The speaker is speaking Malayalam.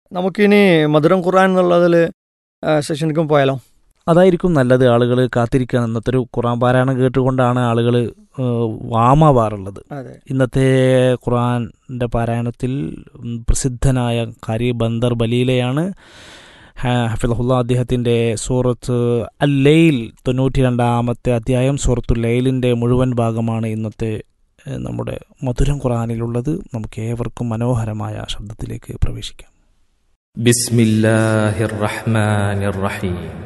നമുക്കിനി മധുരം ഖുർആൻ എന്നുള്ളതിൽ സെഷനിക്കും പോയാലോ അതായിരിക്കും നല്ലത് ആളുകൾ കാത്തിരിക്കുക ഇന്നത്തെ ഒരു ഖുറാൻ പാരായണം കേട്ടുകൊണ്ടാണ് ആളുകൾ വാമാവാറുള്ളത് അതെ ഇന്നത്തെ ഖുറാൻ്റെ പാരായണത്തിൽ ഉം, പ്രസിദ്ധനായ കാരി ബന്ദർ ബലീലയാണ് ഹ- ഹഫിദുല്ല അദ്ദേഹത്തിൻ്റെ സൂറത്ത് അൽ ലൈൽ തൊണ്ണൂറ്റി രണ്ടാമത്തെ അധ്യായം സൂറത്തു ലൈലിൻ്റെ മുഴുവൻ ഭാഗമാണ് ഇന്നത്തെ ഏഹ്, നമ്മുടെ മധുരം ഖുറാനിലുള്ളത് നമുക്ക് ഏവർക്കും മനോഹരമായ ശബ്ദത്തിലേക്ക് പ്രവേശിക്കാം بسم الله الرحمن الرحيم